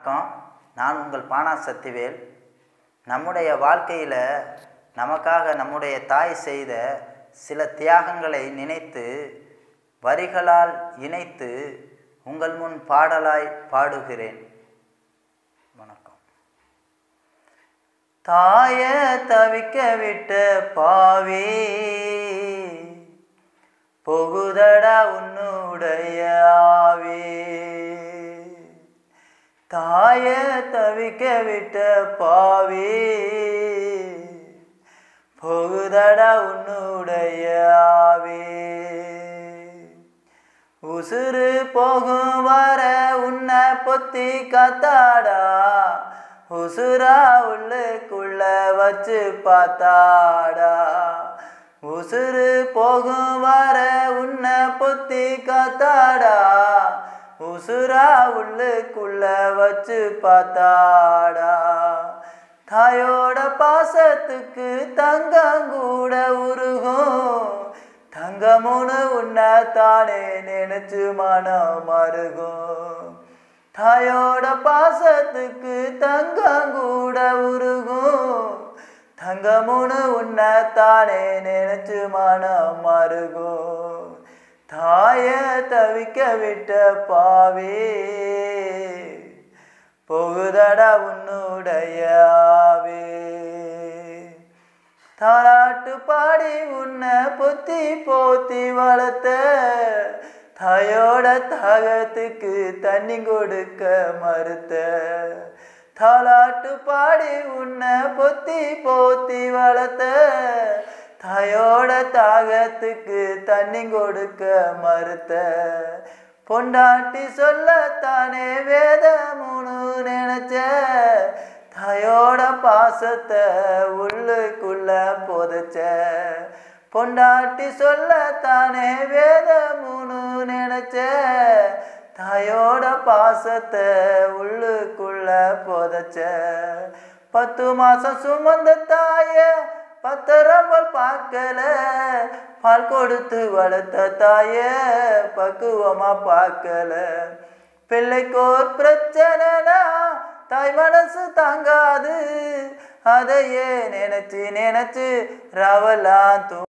வணக்கம் நான் உங்கள் பானா சத்திவேல் நம்முடைய வாழ்க்கையில் நமக்காக நம்முடைய தாய் செய்த சில தியாகங்களை நினைத்து வரிகளால் இணைத்து உங்கள் முன் பாடலாய் பாடுகிறேன் வணக்கம் தாய தவிக்க விட்ட பாவி பொகுதடா உன்னுடைய ஆவி தாய தவிக்க விட்ட பாவி பொகுதடா உன்னுடைய ஆவி உசுறு போகும் வர உன்னை பொத்தி காத்தாடா உசுரா உள்ளுக்குள்ள வச்சு பார்த்தாடா உசுறு போகும் வர உன்னை பொத்தி காத்தாடா உசுரா உள்ளுக்குள்ள வச்சு பார்த்தாடா தாயோட பாசத்துக்கு தங்கங்கூட உருகும் தங்கமுன்னு உன்னை தானே நினைச்சு மனம் மருகும் தாயோட பாசத்துக்கு தங்கங்கூட உருகும் தங்கமுன்னு உன்னை தானே நினைச்சு மனம் மருகும் தாய தவிக்க விட்ட பாவே பொகுதடா உன்னுடைய ஆவே தாலாட்டு பாடி உன்னை பொத்தி போத்தி வளர்த்த தாயோட தாகத்துக்கு தண்ணி கொடுக்க மறுத்த தாலாட்டு பாடி உன்னை பொத்தி போத்தி வளர்த்த தாயோட தாகத்துக்கு தண்ணி கொடுக்க மறுத்த பொண்டாட்டி சொல்லத்தானே வேதமுனு நினைச்ச தாயோட பாசத்தை உள்ளுக்குள்ள புதைச்ச பொண்டாட்டி சொல்லத்தானே வேதமுனு நினைச்ச தாயோட பாசத்தை உள்ளுக்குள்ள புதைச்ச பத்து மாசம் சுமந்த தாய பத்திரம்பல் பார்க்கல பால் கொடுத்து வளர்த்த தாய பக்குவமா பார்க்கல பிள்ளைக்கோர் பிரச்சனைனா தாய் மனசு தாங்காது அதையே நினைச்சு நினைச்சு ரவலாம் தூ